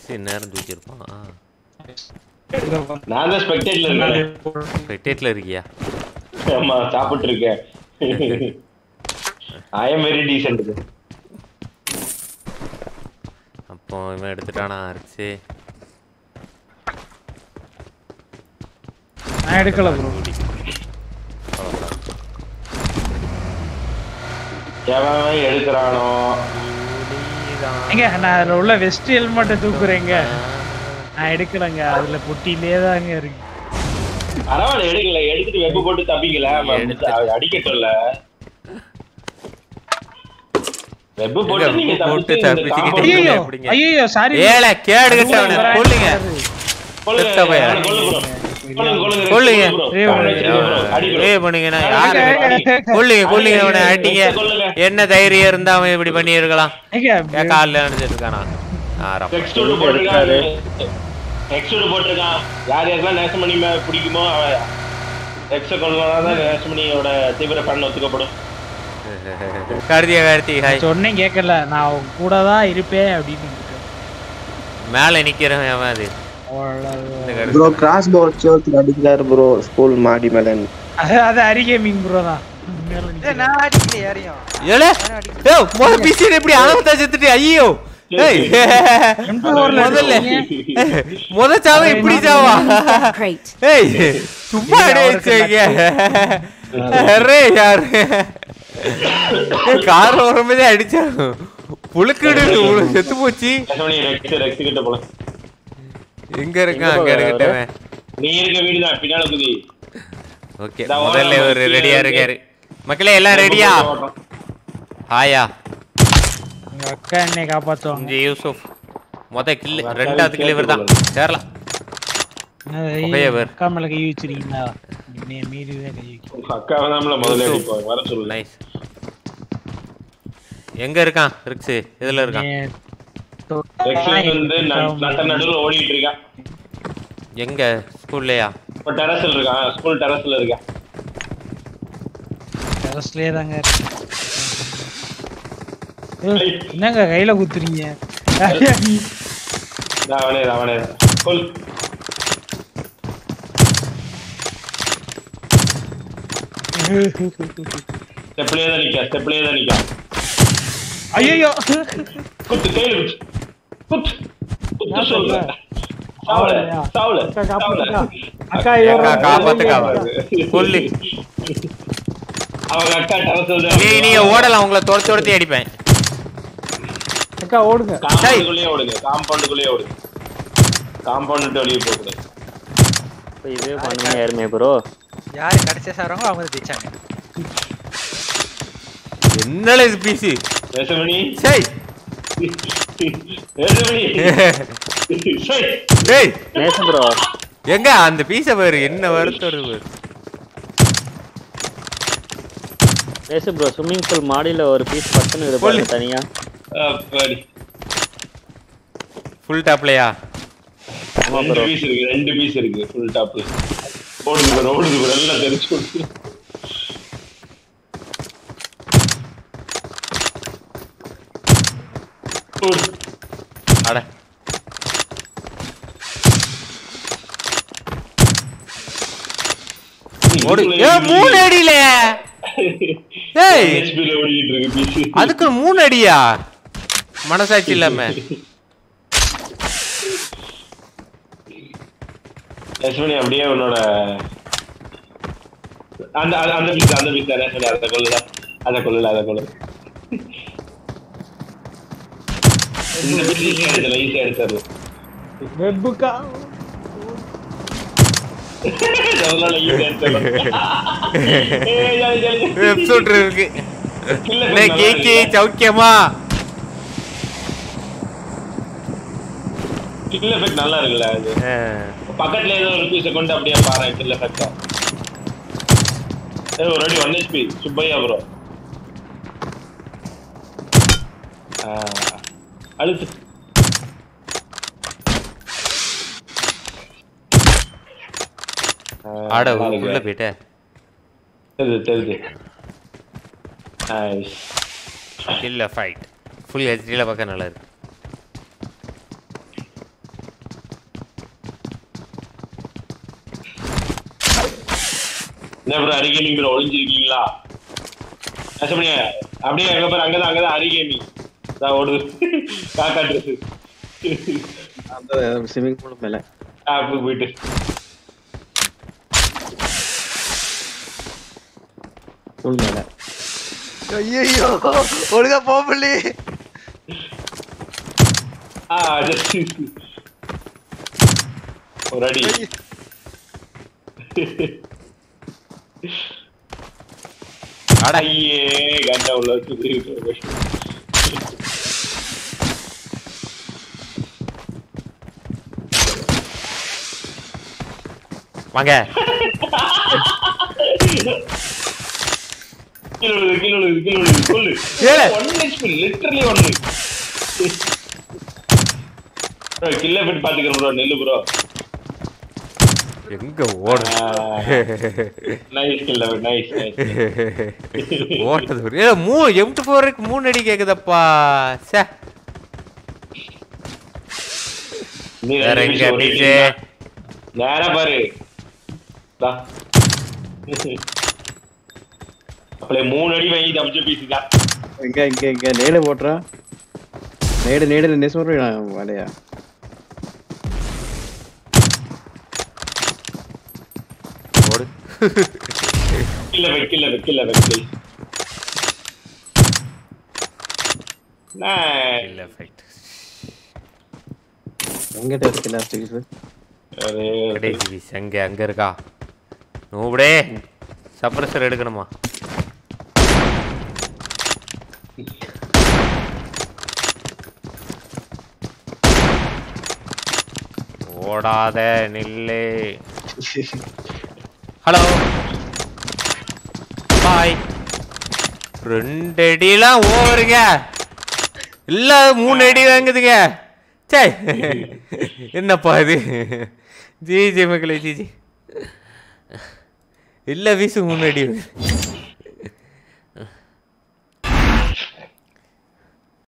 சரி நேரம் தூக்கியிருப்பான் ஆ நான் தான் ஸ்பெக்டேட்ல இருக்கேன் பெட்டேட்டில் இருக்கியா ஆமா சாப்பிட்டு இருக்கேன் ஐ எம் வெரி டீசென்ட் அப்போ இவன் எடுத்துட்டானா அரிச்சு நான் எடுக்கல ப்ரோ எவன் எடுக்கிறானோ எங்க நான் அதுல உள்ள வெஸ்ட் ஹெல்மெட்டை தூக்குறேங்க நான் எடுக்கலங்க அதுல பொட்டிலே தாங்க இருக்கு பரவாயில்ல எடுக்கல எடுத்துட்டு வெப்ப போட்டு தப்பிக்கல அடிக்கட்டும்ல வெப் போட்டு எங்க நீங்க web போட்டு தப்பிச்சு இந்த தப்பிச்சுக்கிட்டு compound- ஐயோ எப்படிங்க? ஐயோ சாரி ஏல கேடு கட்டவன கொல்லுங்க கொல்லுங்க, செத்த பையன். அவனை கொல்லு bro. கொல்லுங்க, கொல்லுங்க, கொல்லுங்க. bro. ஏய், அவனை வச்சிருங்க bro. அடி bro. ஏய் பண்ணுங்க நான் அடி, யாரு அடி. கொல்லுங்க கொல்லுங்க அவனை அடிங்க கொல்லுங்க. என்ன தைரியம் இருந்தா அவன் இப்படி பண்ணி இருக்கலாம் ஏங்க காலில் நினைச்சிட்டு இருக்கானா ஆரம்பம் Extrude போட்டிருக்கான். Extrude போட்டிருக்கான். யார் யாருக்கெல்லாம் நேசமணி மே- பிடிக்குமோ அவன் எக்ஸ கொள்ளலாம் நேசமணியோட தீவிர ஃபன் ஒத்துக்கப்படும் கார்த்திகா கார்த்தி ஹாய் சொன்னேன் கேட்கல நான் அவங்க கூட தான் இருப்பேன் அப்படின்னு இருந்துட்டேன். மேல நிக்கிறவன் அவன் அது அவ்வளவு. இந்த கருத்து. ப்ரோ கிராஸ் பவுட் சேர்த்து அடிக்கிறாரு ப்ரோ ஸ்கூல் மாடி மேல அது அது அரிகேமிங் ப்ரோ தான் மேல ஏய், நிக்கிறேன். நான் அடிக்கல யாரையும் ஏலே ஏய் முத பிசி எப்படி அளவத்தா செத்துட்டு ஐயோ ஏய் M24 ல முதல்ல இருக்கீங்க. முத சாவ இப்படி சாவா Great. ஏய் சும்மா அடி வச்சீங்க அரே யார் கார் வரும்போதே அடிச்சா புழுக்கிடு உனக்கு செத்து போச்சு நேசமணி ரெக்ஸ் ரெக்ஸ் கிட்ட போல எங்க இருக்கான் அங்க இருக்கட்டவன் நீ இருக்க வீடு தான் பின்னால குதி ஓகே இந்த முதல்ல ஓரம் ஒரு கீழே ரெடியா இருக்கு. இருக்காரு மக்களே எல்லாம் ரெடியா ஹாயா உங்க அக்கா என்னை காப்பாத்துவாங்க இங்க யூசுப் மொத கில்லு அவங்க ரெண்டாவது கில்லு இவர் தான் சேர்த்து சேரலாம் அது புகைய வேறு. அக்கா மேல கை வச்சிருக்கீங்களா என்னைய மீறி தான் கை வைக்கும் உங்க அக்காவை தான் முதல்ல அடிப்போம் வர சொல்லு நைஸ் எங்க இருக்கான் ரிக்ஸ் இதுல இருக்கான் ரெக்ஸ் வந்து ந- நட்ட நடுவுல ஓடிட்டு இருக்கான் எங்க ஸ்கூல்லையா இப்ப டெரஸ்ல இருக்கான் ஸ்கூல் டெரஸ்ல இருக்கான் டெரஸ்லயே தாங்க இருக்கு. ஏய், என்னங்க கையில குத்துறீங்க நான் அவனே தான், அவனே தான். கொல் ஸ்டெப்லயே தான் நிக்கா ஸ்டெப்லயே தான் நிக்கா ஐயோ குத்து கையில குத்து குத்து குத்து நான் சொல்லு சொல்றேன். சாவல சாவலையா? சாவல அக்கா சாவல காப்பாத்துக்கா. அக்கா அக்கா காப்பாத்துக்காவ கொல்லு அவங்க அக்கா டெரஸ்ல நீ நீங்க ஓடலாம் உங்களை துரத்தி துரத்தி அடிப்பேன் அக்கா ஓடுங்க காம்பவுண்டுக்குள்ளேயே ஓடுங்க காம்பவுண்டுக்குள்ளேயே ஓடுங்க காம்பவுண்ட் விட்டு வெளியே போக கூடாது இதே பண்ணுங்க யாருமே ப்ரோ யாரு கடைசியா சாவறாங்களோ அவங்க தான் ஜெயிச்சாங்க என்னல இது பிசி நேசமணி சரி நேசமணி சரி. டேய் நேசம் ப்ரோ எங்க அந்த பீஸ பாரு என்ன வருத்தம் வருது பாரு நேசம் ப்ரோ ஸ்விம்மிங் பூல் மாடியில ஒரு பீஸ் பட்டுன்னு இது பாருங்க தனியா அப்பாடி. ஃபுல் டாப்லையா ஆமா ரெண்டு ப்ரோ பீஸ் இருக்கு ரெண்டு பீஸ் இருக்கு ஃபுல் டாப் ஓடுது bro, ஓடுது bro, எல்லாம் தெரிச்சு ஓடுது ஓடு. அட ஓடு ஏ மூணு அடியில ஏய் HP ல ஓடிக்கிட்டு இருக்கு பீஸ் அதுக்கு மூணு அடியா மனசாட்சி இல்லாம யஸ்வினி அப்படியே உன்னோட அந்த அந்த- அந்த பீஸ் அந்த பீஸ் தான் யஸ்வினி அதை கொள்ளுல அதை கொள்ளுல அதை கொள்ளு இந்த பீஸ் ஈஸியா எடுத்துல ஈஸியா எடுத்துடலாம் வெப்புக்கா அதனால ஈஸியா எடுத்துடலாம் ஏய், ஜாலி, ஜாலி, ஜாலி. வெப்சூட் இருக்கு இல்ல, இல்லை நல்லா கேக்கி இருக்கு. சௌக்கியமா கில் எஃபெக்ட் நல்லா இருக்குல்ல அது ஆ. பக்கத்துல ஏதோ ஒரு பீஸை கொண்டு அப்படியே பாரு கில் எஃபெக்டா ஏ ஒரு அடி ஒன் ஹெச்பி சுப்பையா ப்ரோ அழுத்து ஆ, ஆட நல்லா இருக்கு. உள்ள போயிட்ட தெரியுது தெரியுது Nice. இல்ல ஃபைட் ஃபுல் ஹெச்டியில் பார்க்க நல்லா இருக்கு என்ன ப்ரோ அரிகேமி ப்ரோ ஒளிஞ்சிருக்கீங்களா நெசமணியா அப்படியே அங்க பாரு அங்கதான் அங்கதான் அரிகேமி நான் ஓடுது காக்கா ட்ரெஸ் அந்த ஸ்விமிங் பூல் மேல அப்படி போயிட்டு பூல் மேல ஐயோ ஒழுங்கா போகலி ஆ ஜஸ்ட் ஒரு அடி அட ஐயே கண்டா உள்ள வச்சு வாங்க கீழே விழுது கீழே விழுது கீழே விழுது சொல்லு ஏலே. ஒன் ஹெச்பி லிட்டரலி ஒன்னு ப்ரோ கில்ல போய் பாத்துக்கிறேன் ப்ரோ நெல்லு ப்ரோ எங்க ஓடு நைஸ் கில்ல நைஸ் நைஸ் ஓட்டது ஒரு- ஏ மூ எம்டி ஃபோருக்கு மூணு அடி கேக்குதப்பா சே நீ வேற ரெண்டு எங்க நிமிஷம் ஒரு பிஜே நிமிஷம். நேரா பாரு தா. அப்படியே மூணு அடி வாங்கி தப்பிச்ச பீஸ் தான் இங்க இங்க இங்க நேடு போட்டுறா நேடு நேடு நெசம் வலையா ஓடு கில்ல வை கில்ல வை கில்ல வை கில் Nice. இல்ல ஃபைட் எங்கிட்ட இருக்கு லாஸ்ட் பீஸ் அது கடைசி பீஸ் அங்க அங்க இருக்கா நோபடே சப்ரஸர் எடுக்கணுமா ஓடாத நில்லு ஹலோ பாய் ரெண்டு அடிலாம் ஓவருங்க இல்ல மூணு அடி வாங்குதுங்க சே என்னப்பா இது ஜி ஜி மக்களே ஜி ஜி இல்ல வீசு மூணு அடி